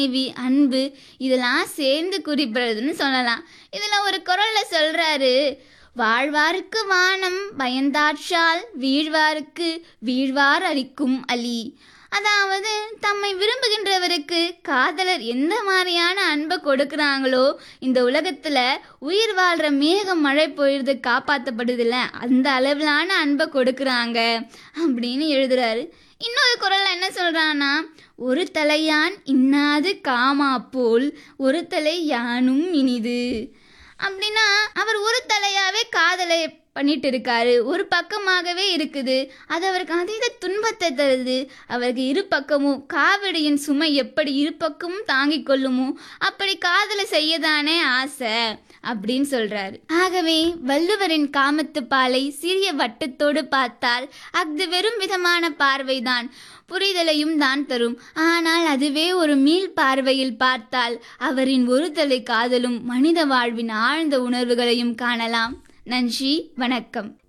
மனைவி அன்பு இதெல்லாம் சேர்ந்து குறிப்பிடுறதுன்னு சொல்லலாம் இதில் ஒரு குரலில் சொல்கிறாரு வாழ்வாருக்கு வானம் பயந்தாற்றால் வீழ்வாருக்கு வீழ்வார் அளிக்கும் அலி அதாவது தம்மை விரும்புகின்றவருக்கு காதலர் எந்த மாதிரியான அன்பை கொடுக்குறாங்களோ இந்த உலகத்தில் உயிர் வாழ்கிற மேகம் மழை பொழுது காப்பாற்றப்படுதில்ல அந்த அளவிலான அன்பை கொடுக்குறாங்க அப்படின்னு எழுதுறாரு இன்னொரு குரல்ல என்ன சொல்றான்னா ஒரு தலையான் இன்னாது காமா போல் ஒரு தலை யானும் இனிது அப்படின்னா அவர் ஒரு தலையாவே காதலை பண்ணிட்டு இருக்காரு ஒரு பக்கமாகவே இருக்குது அது அவருக்கு அதீத துன்பத்தை தருது அவருக்கு இரு பக்கமும் காவடியின் சுமை எப்படி இரு பக்கமும் தாங்கிக் கொள்ளுமோ அப்படி காதலை செய்யதானே ஆசை அப்படின்னு சொல்றாரு ஆகவே வள்ளுவரின் காமத்து பாலை சிறிய வட்டத்தோடு பார்த்தால் அஃது வெறும் விதமான பார்வைதான் புரிதலையும் தான் தரும் ஆனால் அதுவே ஒரு மீள் பார்வையில் பார்த்தால் அவரின் ஒரு தலை காதலும் மனித வாழ்வின் ஆழ்ந்த உணர்வுகளையும் காணலாம் நன்றி வணக்கம்